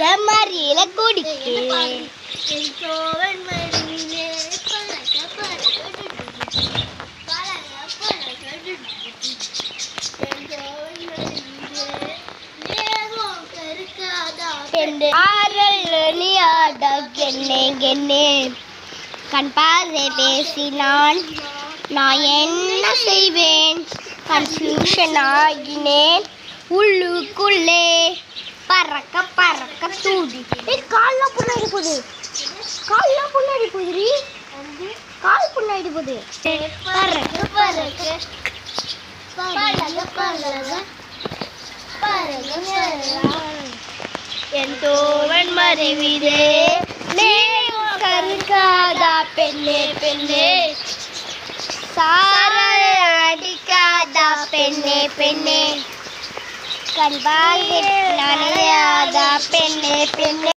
மறியல குடிக்க என் தோவன் மடியிலே பறக்க பறக்க பறக்க பறக்க என் தோவன் மடியிலே நேரம் கருக்காதா பெண்டு ஆறல் நீயாட கென்னே கென்னே கண் பார்வை பேசினான் நான் என்ன செய்வேன் கன்ஃபியூஷன் ஆகினேன் உள்ளுக்குள்ளே பறக்க பறக்க தூடி ஏய் கால்லாம் புண்ணாடி போகுது கால்லாம் புண்ணாடி போகுதுடி கால் புண்ணாடி போகுது பறக்க பறக்க பறக்க பறக்க பறக்க பறக்க என் தோவன் மறைவிதே நேரம் கருக்காதா பெண்ணே பெண்ணே சாரல் அடிக்காதா பெண்ணே பெண்ணே கண்பால் நனையாதா பெண்ணே பெண்ணே